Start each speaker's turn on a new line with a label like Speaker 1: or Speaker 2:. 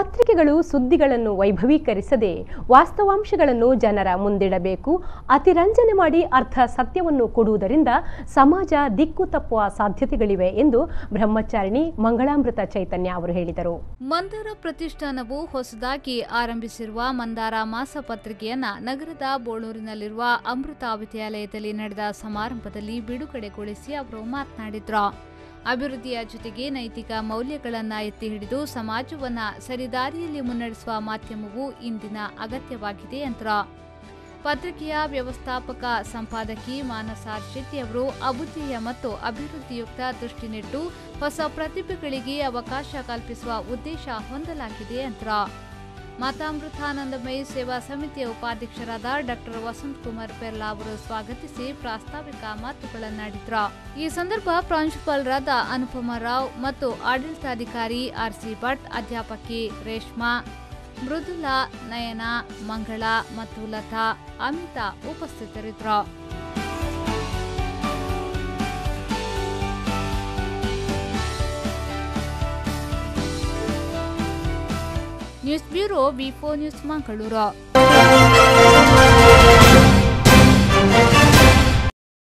Speaker 1: ಪತ್ರಿಕೆಗಳು ಸುದ್ದಿಗಳನ್ನು ವೈಭವೀಕರಿಸದೆ ವಾಸ್ತವಾಂಶಗಳನ್ನು ಜನರ ಮುಂದಿಡಬೇಕು ಅತಿರಂಜನೆ ಮಾಡಿ ಅರ್ಧ ಸತ್ಯವನ್ನು ಕೊಡುವುದರಿಂದ ಸಮಾಜ ದಿಕ್ಕು ತಪ್ಪುವ ಸಾಧ್ಯತೆಗಳಿವೆ ಎಂದು ಬ್ರಹ್ಮಚಾರಿಣಿ ಮಂಗಳಾಮೃತ ಚೈತನ್ಯ ಅವರು ಹೇಳಿದರು
Speaker 2: ಮಂದಾರ ಪ್ರತಿಷ್ಠಾನವು ಹೊಸದಾಗಿ ಆರಂಭಿಸಿರುವ ಮಂದಾರ ಮಾಸ ಪತ್ರಿಕೆಯನ್ನ ನಗರದ ಬೋಳೂರಿನಲ್ಲಿರುವ ಅಮೃತ ವಿದ್ಯಾಲಯದಲ್ಲಿ ನಡೆದ ಸಮಾರಂಭದಲ್ಲಿ ಬಿಡುಗಡೆಗೊಳಿಸಿ ಅವರು ಮಾತನಾಡಿದ್ರು ಅಭಿವೃದ್ಧಿಯ ಜೊತೆಗೆ ನೈತಿಕ ಮೌಲ್ಯಗಳನ್ನು ಎತ್ತಿ ಹಿಡಿದು ಸಮಾಜವನ್ನ ಸರಿದಾರಿಯಲ್ಲಿ ಮುನ್ನಡೆಸುವ ಮಾಧ್ಯಮವು ಇಂದಿನ ಅಗತ್ಯವಾಗಿದೆ ಎಂದರು ಪತ್ರಿಕೆಯ ವ್ಯವಸ್ಥಾಪಕ ಸಂಪಾದಕಿ ಮಾನಸ ಶೆಟ್ಟಿ ಅವರು ಅಭುಜೇಯ ಮತ್ತು ಅಭಿವೃದ್ಧಿಯುಕ್ತ ದೃಷ್ಟಿನಿಟ್ಟು ಹೊಸ ಪ್ರತಿಭೆಗಳಿಗೆ ಅವಕಾಶ ಕಲ್ಪಿಸುವ ಉದ್ದೇಶ ಹೊಂದಲಾಗಿದೆ ಎಂದರು ಮಾತಾಮೃತಾನಂದಮಯಿ ಸೇವಾ ಸಮಿತಿಯ ಉಪಾಧ್ಯಕ್ಷರಾದ ಡಾಕ್ಟರ್ ವಸಂತ್ ಕುಮಾರ್ ಪೆರ್ಲಾ ಅವರು ಸ್ವಾಗತಿಸಿ ಪ್ರಾಸ್ತಾವಿಕ ಮಾತುಗಳನ್ನಾಡಿದ್ರು ಈ ಸಂದರ್ಭ ಪ್ರಾಂಶುಪಾಲರಾದ ಅನುಪಮ ರಾವ್ ಮತ್ತು ಆಡಳಿತಾಧಿಕಾರಿ ಆರ್ಸಿ ಭಟ್ ಅಧ್ಯಾಪಕಿ ರೇಷ್ಮಾ ಮೃದುಲಾ ನಯನ ಮಂಗಳ ಮತ್ತು ಲತಾ ಅಮಿತಾ ಉಪಸ್ಥಿತರಿದ್ದರು news bureau V news Mangaluru